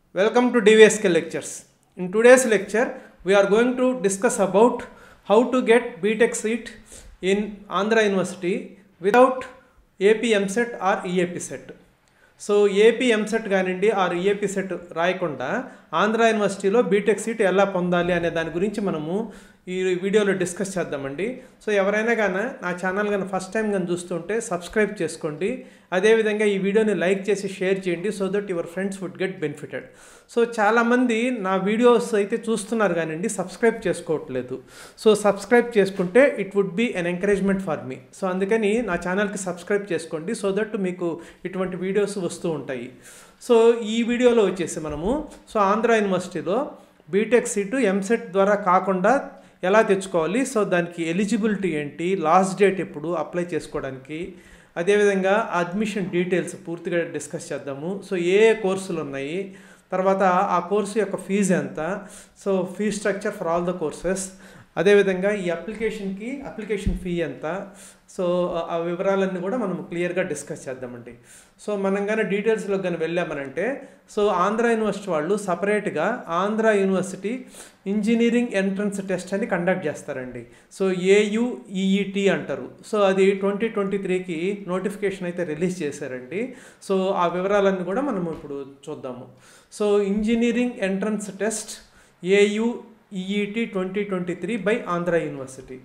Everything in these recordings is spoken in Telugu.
Welcome to DVSK lectures. In today's lecture, we are going to discuss about how to get BTech seat in Andhra University without AP MSET or EAP set. So AP EAMCET కానివ్వండి ఆర్ ఈఏపీ సెట్ రాయకుండా ఆంధ్ర యూనివర్సిటీలో బీటెక్ సీట్ ఎలా పొందాలి అనే దాని గురించి మనము ఈ వీడియోలో డిస్కస్ చేద్దామండి సో ఎవరైనా కానీ నా ఛానల్ కానీ ఫస్ట్ టైం కానీ చూస్తుంటే సబ్స్క్రైబ్ చేసుకోండి అదేవిధంగా ఈ వీడియోని లైక్ చేసి షేర్ చేయండి so that your friends would get benefited so చాలామంది నా వీడియోస్ అయితే చూస్తున్నారు కానివ్వండి సబ్స్క్రైబ్ చేసుకోవట్లేదు సో సబ్స్క్రైబ్ చేసుకుంటే it would be an encouragement for మీ సో అందుకని నా ఛానల్కి సబ్స్క్రైబ్ చేసుకోండి సో దట్ మీకు ఇటువంటి వీడియోస్ వస్తూ ఉంటాయి సో ఈ వీడియోలో వచ్చేసి మనము సో ఆంధ్ర యూనివర్సిటీలో బీటెక్ సీటు ఎంసెట్ ద్వారా కాకుండా ఎలా తెచ్చుకోవాలి సో దానికి ఎలిజిబిలిటీ ఏంటి లాస్ట్ డేట్ ఎప్పుడు అప్లై చేసుకోవడానికి అదేవిధంగా అడ్మిషన్ డీటెయిల్స్ పూర్తిగా డిస్కస్ చేద్దాము సో ఏ ఏ కోర్సులు ఉన్నాయి తర్వాత ఆ కోర్సు యొక్క ఫీజు ఎంత so fee structure for all the courses అదేవిధంగా ఈ అప్లికేషన్కి అప్లికేషన్ ఫీ ఎంత సో ఆ వివరాలన్నీ కూడా మనం క్లియర్గా డిస్కస్ చేద్దామండి సో మనం కానీ డీటెయిల్స్లో కానీ వెళ్ళామనంటే సో ఆంధ్ర యూనివర్సిటీ వాళ్ళు సపరేట్గా Andhra university engineering entrance test అని కండక్ట్ చేస్తారండి సో ఏయుఈఈటి అంటారు సో అది ట్వంటీ ట్వంటీ త్రీకి నోటిఫికేషన్ అయితే రిలీజ్ చేశారండి సో ఆ వివరాలన్నీ కూడా మనం ఇప్పుడు చూద్దాము so engineering entrance test AU EET twenty twenty three by Andhra university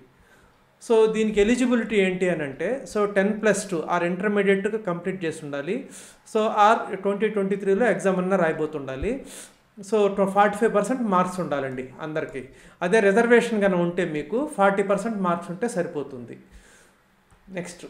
so దీనికి ఎలిజిబిలిటీ ఏంటి అని అంటే so ten plus two or intermediate complete చేసి ఉండాలి సో ఆర్ ట్వంటీ ట్వంటీ త్రీలో ఎగ్జామ్ అన్న రాయిపోతుండాలి so forty five percent marks ఉండాలండి అందరికీ అదే రిజర్వేషన్ కనుక ఉంటే మీకు ఫార్టీ పర్సెంట్ మార్క్స్ ఉంటే సరిపోతుంది నెక్స్ట్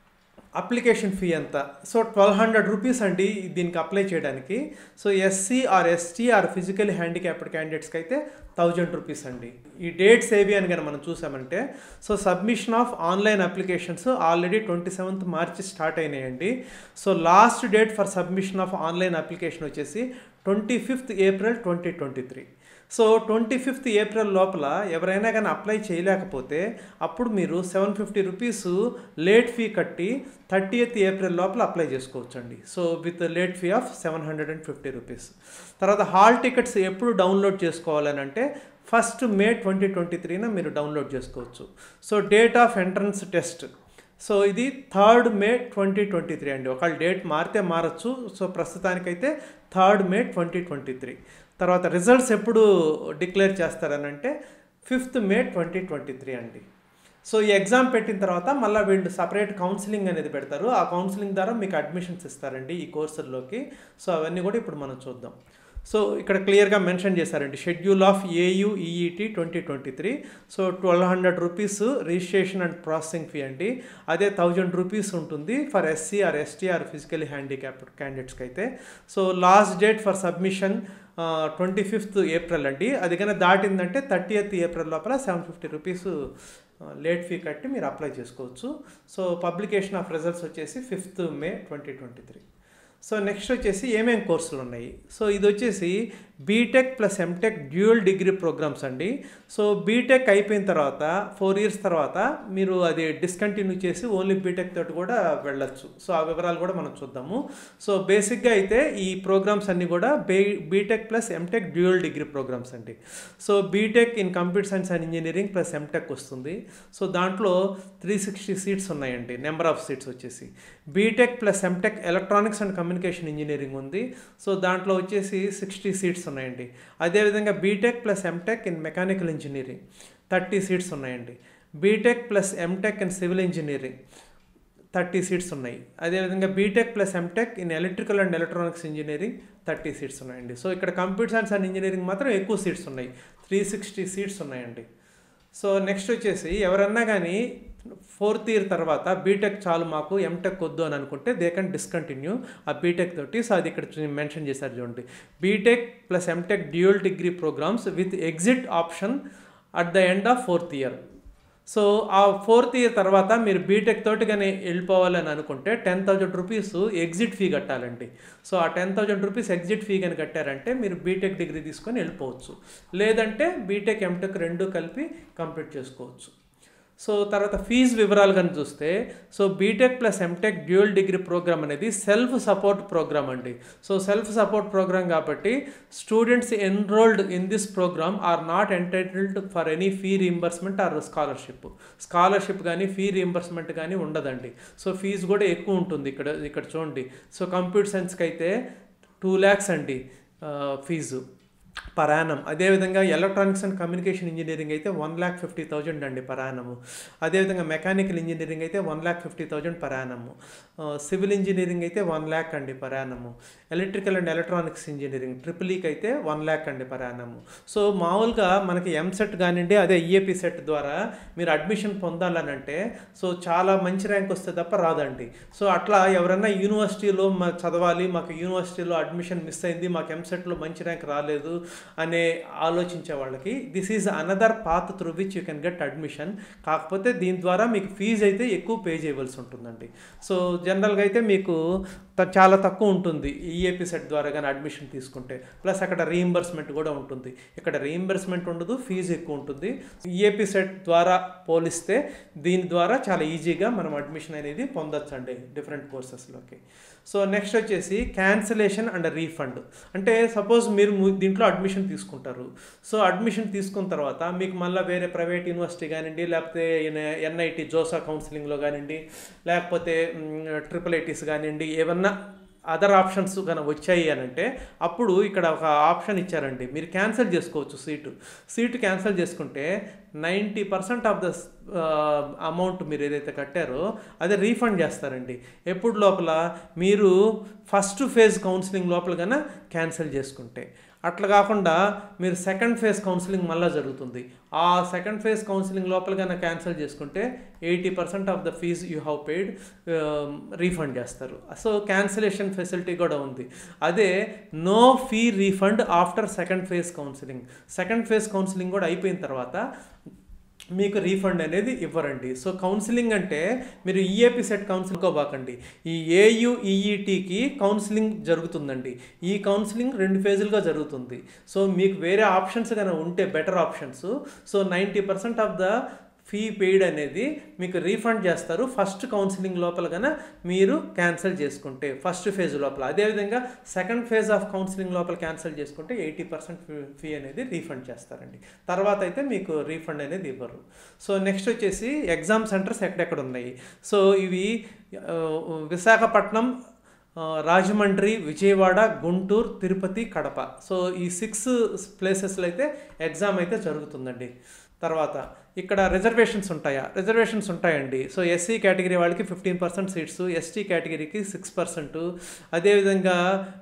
అప్లికేషన్ ఫీ ఎంత సో ట్వెల్వ్ హండ్రెడ్ రూపీస్ అండి దీనికి అప్లై చేయడానికి so SC or ST or physical handicapped క్యాండిడేట్స్కి అయితే థౌజండ్ రూపీస్ అండి ఈ డేట్స్ ఏవి అని కానీ మనం చూసామంటే so submission of online applications already twenty seventh మార్చి స్టార్ట్ అయినాయండి so last date for submission of online application వచ్చేసి twenty fifth April twenty twenty three so twenty fifth April లోపల ఎవరైనా కానీ అప్లై చేయలేకపోతే అప్పుడు మీరు seven fifty rupees late fee కట్టి థర్టీ ఎయిత్ ఏప్రిల్ లోపల అప్లై చేసుకోవచ్చండి so with late fee of seven hundred and fifty rupees తర్వాత హాల్ టికెట్స్ ఎప్పుడు డౌన్లోడ్ చేసుకోవాలని అంటే ఫస్ట్ మే ట్వంటీ ట్వంటీ త్రీన మీరు డౌన్లోడ్ చేసుకోవచ్చు so date of entrance test so ఇది third May twenty twenty three అండి ఒకవేళ డేట్ మారితే మారచ్చు సో ప్రస్తుతానికైతే third May twenty twenty three తర్వాత రిజల్ట్స్ ఎప్పుడు డిక్లేర్ చేస్తారనంటే fifth May twenty twenty three అండి సో ఈ ఎగ్జామ్ పెట్టిన తర్వాత మళ్ళీ వీళ్ళు సపరేట్ కౌన్సిలింగ్ అనేది పెడతారు ఆ కౌన్సిలింగ్ ద్వారా మీకు అడ్మిషన్స్ ఇస్తారండి ఈ కోర్సుల్లోకి సో అవన్నీ కూడా ఇప్పుడు మనం చూద్దాం సో ఇక్కడ క్లియర్గా మెన్షన్ చేశారండి schedule of AUEET twenty twenty three so twelve hundred rupees registration and processing fee అండి అదే థౌజండ్ రూపీస్ ఉంటుంది for SC or ST or physically handicapped క్యాండిడేట్స్కి అయితే so last date for submission twenty fifth April అండి అది కనుక దాటిందంటే థర్టీ ఎయిత్ ఏప్రిల్ లోపల seven fifty rupees late fee కట్టి మీరు అప్లై చేసుకోవచ్చు సో పబ్లికేషన్ ఆఫ్ రిజల్ట్స్ వచ్చేసి fifth May twenty twenty three so next వచ్చేసి ఏమేం కోర్సులు ఉన్నాయి సో ఇది వచ్చేసి BTech plus MTech dual degree programs అండి సో బీటెక్ అయిపోయిన తర్వాత ఫోర్ ఇయర్స్ తర్వాత మీరు అది డిస్కంటిన్యూ చేసి ఓన్లీ బీటెక్ తోటి కూడా వెళ్ళొచ్చు సో ఆ వివరాలు కూడా మనం చూద్దాము సో బేసిక్గా అయితే ఈ ప్రోగ్రామ్స్ అన్నీ కూడా బే BTech plus MTech dual degree programs అండి so BTech in computer science and engineering plus MTech వస్తుంది సో దాంట్లో త్రీ సిక్స్టీ సీట్స్ ఉన్నాయండి నెంబర్ ఆఫ్ సీట్స్ వచ్చేసి BTech plus MTech electronics and communication engineering ఉంది సో దాంట్లో వచ్చేసి సిక్స్టీ సీట్స్ ఉన్నాయండి అదేవిధంగా BTech plus MTech in mechanical engineering thirty seats ఉన్నాయండి BTech plus MTech in civil engineering thirty seats ఉన్నాయి అదేవిధంగా BTech plus MTech in electrical and electronics engineering thirty seats ఉన్నాయండి సో ఇక్కడ కంప్యూటర్ సైన్స్ అండ్ ఇంజనీరింగ్ మాత్రం ఎక్కువ సీట్స్ ఉన్నాయి త్రీ సిక్స్టీ సీట్స్ ఉన్నాయండి సో నెక్స్ట్ వచ్చేసి ఎవరన్నా కానీ ఫోర్త్ ఇయర్ తర్వాత బీటెక్ చాలు మాకు ఎంటెక్ వద్దు అని అనుకుంటే దే కెన్ డిస్కంటిన్యూ ఆ బీటెక్ తోటి సో అది ఇక్కడ మెన్షన్ చేశారు చూడండి BTech plus MTech dual degree programs with exit option at the end of fourth year so ఆ ఫోర్త్ ఇయర్ తర్వాత మీరు బీటెక్ తోటి కానీ వెళ్ళిపోవాలని అనుకుంటే ten thousand rupees exit fee కట్టాలండి సో ఆ ten thousand rupees exit fee కానీ కట్టారంటే మీరు బీటెక్ డిగ్రీ తీసుకొని వెళ్ళిపోవచ్చు లేదంటే బీటెక్ ఎంటెక్ రెండు కలిపి కంప్లీట్ చేసుకోవచ్చు సో తర్వాత ఫీజు వివరాలు కానీ చూస్తే so BTech plus MTech dual degree program అనేది సెల్ఫ్ సపోర్ట్ ప్రోగ్రామ్ అండి సో సెల్ఫ్ సపోర్ట్ ప్రోగ్రామ్ కాబట్టి students enrolled in this program are not entitled for any fee reimbursement or scholarship scholarship కానీ ఫీ రీంబర్స్మెంట్ కానీ ఉండదండి సో ఫీజు కూడా ఎక్కువ ఉంటుంది ఇక్కడ ఇక్కడ చూడండి సో కంప్యూటర్ సైన్స్కి అయితే టూ ల్యాక్స్ అండి ఫీజు పర్ యానం అదేవిధంగా ఎలక్ట్రానిక్స్ అండ్ కమ్యూనికేషన్ ఇంజనీరింగ్ అయితే వన్ ల్యాక్ ఫిఫ్టీ థౌజండ్ అండి పర్ యానము అదేవిధంగా మెకానికల్ ఇంజనీరింగ్ అయితే one lakh fifty thousand per annum civil engineering అయితే వన్ ల్యాక్ అండి per annum electrical and electronics engineering triple ఈకి అయితే వన్ ల్యాక్ అండి పర్ యానము సో మామూలుగా మనకి ఎంసెట్ కానివ్వండి అదే ఈఏపీ సెట్ ద్వారా మీరు అడ్మిషన్ పొందాలనంటే సో చాలా మంచి ర్యాంక్ వస్తే తప్ప రాదండి సో అట్లా ఎవరైనా యూనివర్సిటీలో మా చదవాలి మాకు యూనివర్సిటీలో అడ్మిషన్ మిస్ అయింది మాకు ఎంసెట్లో మంచి ర్యాంక్ రాలేదు అనే ఆలోచించే వాళ్ళకి this is another path through which you can get admission కాకపోతే దీని ద్వారా మీకు ఫీజు అయితే ఎక్కువ పే చేయవలసి ఉంటుందండి సో జనరల్గా అయితే మీకు త- చాలా తక్కువ ఉంటుంది ఈఏపీ సెట్ ద్వారా కానీ అడ్మిషన్ తీసుకుంటే ప్లస్ అక్కడ రీయింబర్స్మెంట్ కూడా ఉంటుంది ఇక్కడ రీయింబర్స్మెంట్ ఉండదు ఫీజు ఎక్కువ ఉంటుంది ఈఏపీ సెట్ ద్వారా పోలిస్తే దీని ద్వారా చాలా ఈజీగా మనం అడ్మిషన్ అనేది పొందొచ్చండి డిఫరెంట్ కోర్సెస్లోకి సో నెక్స్ట్ వచ్చేసి క్యాన్సిలేషన్ అండ్ రీఫండ్ అంటే సపోజ్ మీరు ము- దీంట్లో అడ్మిషన్ తీసుకుంటారు సో అడ్మిషన్ తీసుకున్న తర్వాత మీకు మళ్ళీ వేరే ప్రైవేట్ యూనివర్సిటీ కానివ్వండి లేకపోతే ఎన్ఐటి జోసా కౌన్సిలింగ్లో కానివ్వండి లేకపోతే ట్రిపుల్ ఐటీస్ కానివ్వండి ఏమన్నా అదర్ ఆప్షన్స్ కనుక వచ్చాయి అని అంటే అప్పుడు ఇక్కడ ఒక ఆప్షన్ ఇచ్చారండి మీరు క్యాన్సిల్ చేసుకోవచ్చు సీటు సీటు క్యాన్సిల్ చేసుకుంటే ninety percent of the amount మీరు ఏదైతే కట్టారో అదే రీఫండ్ చేస్తారండి ఎప్పుడు లోపల మీరు ఫస్ట్ ఫేజ్ కౌన్సిలింగ్ లోపల కన్నా క్యాన్సిల్ చేసుకుంటే అట్లా కాకుండా మీరు సెకండ్ ఫేజ్ కౌన్సిలింగ్ మళ్ళీ జరుగుతుంది ఆ సెకండ్ ఫేజ్ కౌన్సిలింగ్ లోపల కన్నా క్యాన్సిల్ చేసుకుంటే eighty percent of the fees you have paid refund చేస్తారు సో క్యాన్సిలేషన్ ఫెసిలిటీ కూడా ఉంది అదే no fee refund after second phase counselling second phase counselling కూడా అయిపోయిన తర్వాత మీకు రీఫండ్ అనేది ఇవ్వరండి సో కౌన్సిలింగ్ అంటే మీరు ఈఏపీ సెట్ కౌన్సిలింగ్ కోబాకండి ఈ ఏయు ఈఈటీకి కౌన్సిలింగ్ జరుగుతుందండి ఈ కౌన్సిలింగ్ రెండు ఫేజులుగా జరుగుతుంది సో మీకు వేరే ఆప్షన్స్ కనుక ఉంటే better options so ninety percent of the fee paid అనేది మీకు రీఫండ్ చేస్తారు ఫస్ట్ కౌన్సిలింగ్ లోపల కన్నా మీరు క్యాన్సిల్ చేసుకుంటే ఫస్ట్ ఫేజ్ లోపల అదేవిధంగా సెకండ్ ఫేజ్ ఆఫ్ కౌన్సిలింగ్ లోపల క్యాన్సిల్ చేసుకుంటే ఎయిటీ పర్సెంట్ ఫీ అనేది రీఫండ్ చేస్తారండి తర్వాత అయితే మీకు రీఫండ్ అనేది ఇవ్వరు సో నెక్స్ట్ వచ్చేసి ఎగ్జామ్ సెంటర్స్ ఎక్కడెక్కడ ఉన్నాయి సో ఇవి ఆ, విశాఖపట్నం ఆ, రాజమండ్రి విజయవాడ గుంటూరు తిరుపతి కడప సో ఈ సిక్స్ ప్లేసెస్లో అయితే ఎగ్జామ్ అయితే జరుగుతుందండి తర్వాత ఇక్కడ రిజర్వేషన్స్ ఉంటాయా రిజర్వేషన్స్ ఉంటాయండి సో ఎస్సీ కేటగిరీ వాళ్ళకి ఫిఫ్టీన్ పర్సెంట్ సీట్స్ ఎస్టీ కేటగిరీకి సిక్స్ పర్సెంట్ అదేవిధంగా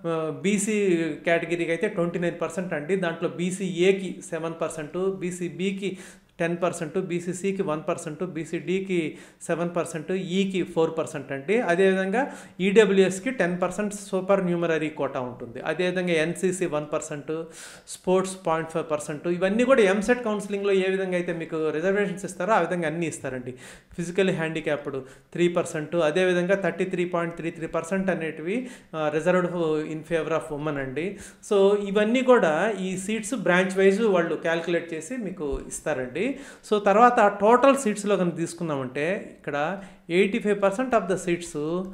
బీసీ కేటగిరీకి అయితే ట్వంటీ నైన్ పర్సెంట్ అండి దాంట్లో బీసీఏకి సెవెన్ పర్సెంట్ బీసీబీకి టెన్ పర్సెంట్ బీసీసీకి వన్ పర్సెంట్ బీసీడీకి సెవెన్ పర్సెంట్ ఈకి ఫోర్ పర్సెంట్ అండి అదేవిధంగా ఈడబ్ల్యూఎస్కి ten percent supernumerary quota ఉంటుంది అదేవిధంగా NCC one percent sports point five percent ఇవన్నీ కూడా ఎంసెట్ కౌన్సిలింగ్లో ఏ విధంగా అయితే మీకు రిజర్వేషన్స్ ఇస్తారో ఆ విధంగా అన్నీ ఇస్తారండి ఫిజికల్ హ్యాండిక్యాప్డ్ త్రీ పర్సెంట్ అదేవిధంగా thirty three point three three percent అనేటివి reserved in favour of women అండి సో ఇవన్నీ కూడా ఈ సీట్స్ బ్రాంచ్ వైజ్ వాళ్ళు క్యాల్కులేట్ చేసి మీకు ఇస్తారండి సో తర్వాత టోటల్ సీట్స్లో కనుక తీసుకున్నామంటే ఇక్కడ eighty five percent of the seats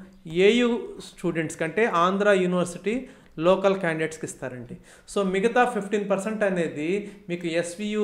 AU students కంటే ఆంధ్ర యూనివర్సిటీ లోకల్ క్యాండిడేట్స్కి ఇస్తారండి సో మిగతా ఫిఫ్టీన్ పర్సెంట్ అనేది మీకు ఎస్వియు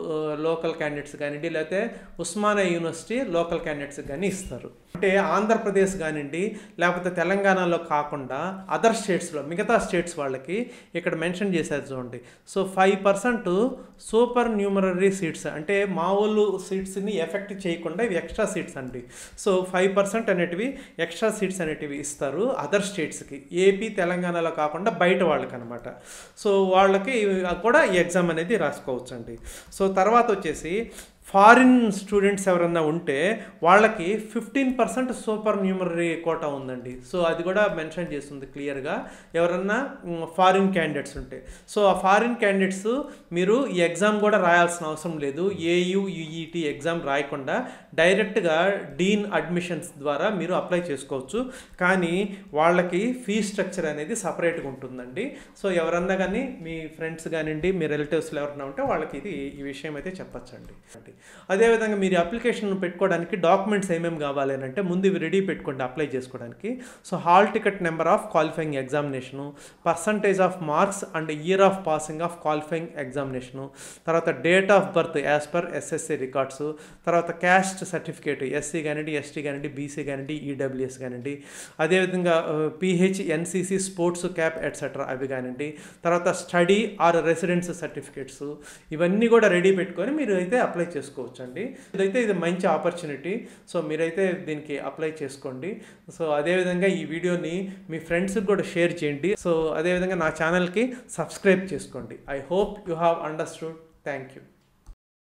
లోకల్ క్యాండిడేట్స్ కానివ్వండి లేకపోతే ఉస్మానియా యూనివర్సిటీ లోకల్ క్యాండిడేట్స్కి కానీ ఇస్తారు అంటే ఆంధ్రప్రదేశ్ కానివ్వండి లేకపోతే తెలంగాణలో కాకుండా అదర్ స్టేట్స్లో మిగతా స్టేట్స్ వాళ్ళకి ఇక్కడ మెన్షన్ చేశారు చూడండి so five percent supernumerary seats అంటే మామూలు సీట్స్ని ఎఫెక్ట్ చేయకుండా ఇవి ఎక్స్ట్రా సీట్స్ అండి సో ఫైవ్ పర్సెంట్ అనేటివి ఎక్స్ట్రా సీట్స్ అనేటివి ఇస్తారు అదర్ స్టేట్స్కి ఏపీ తెలంగాణలో కాకుండా బయట వాళ్ళకి అనమాట సో వాళ్ళకి కూడా ఈ ఎగ్జామ్ అనేది రాసుకోవచ్చు అండి సో తర్వాత వచ్చేసి ఫారిన్ స్టూడెంట్స్ ఎవరన్నా ఉంటే వాళ్ళకి fifteen percent supernumerary quota ఉందండి సో అది కూడా మెన్షన్ చేస్తుంది క్లియర్గా ఎవరన్నా ఫారిన్ క్యాండిడేట్స్ ఉంటే సో ఆ ఫారిన్ క్యాండిడేట్స్ మీరు ఈ ఎగ్జామ్ కూడా రాయాల్సిన అవసరం లేదు ఏయు యుఈటి ఎగ్జామ్ రాయకుండా డైరెక్ట్గా డీన్ అడ్మిషన్స్ ద్వారా మీరు అప్లై చేసుకోవచ్చు కానీ వాళ్ళకి ఫీ స్ట్రక్చర్ అనేది సపరేట్గా ఉంటుందండి సో ఎవరన్నా కానీ మీ ఫ్రెండ్స్ కానివ్వండి మీ రిలేటివ్స్లో ఎవరన్నా ఉంటే వాళ్ళకి ఇది ఈ విషయం అయితే చెప్పచ్చండి చేసుకోండి అదేవిధంగా మీరు అప్లికేషన్ పెట్టుకోవడానికి డాక్యుమెంట్స్ ఏమేమి కావాలి అని అంటే ముందు ఇవి రెడీ పెట్టుకోండి అప్లై చేసుకోవడానికి so hall ticket number of qualifying examination percentage of marks and year of passing of qualifying examination తర్వాత date of birth as per SSC records తర్వాత క్యాస్ట్ సర్టిఫికేట్ ఎస్సీ కానివ్వండి ఎస్టీ కానివ్వండి బీసీ కానివ్వండి ఈడబ్ల్యూఎస్ కానివ్వండి అదేవిధంగా PH NCC sports CAP etcetera అవి కానివ్వండి తర్వాత స్టడీ ఆర్ రెసిడెన్స్ సర్టిఫికేట్స్ ఇవన్నీ కూడా రెడీ పెట్టుకొని మీరు అయితే అప్లై చేసుకోవచ్చు అండి ఇదైతే ఇది మంచి ఆపర్చునిటీ సో మీరైతే దీనికి అప్లై చేసుకోండి సో అదేవిధంగా ఈ వీడియోని మీ ఫ్రెండ్స్కి కూడా షేర్ చేయండి సో అదేవిధంగా నా ఛానల్కి సబ్స్క్రైబ్ చేసుకోండి I hope you have understood thank you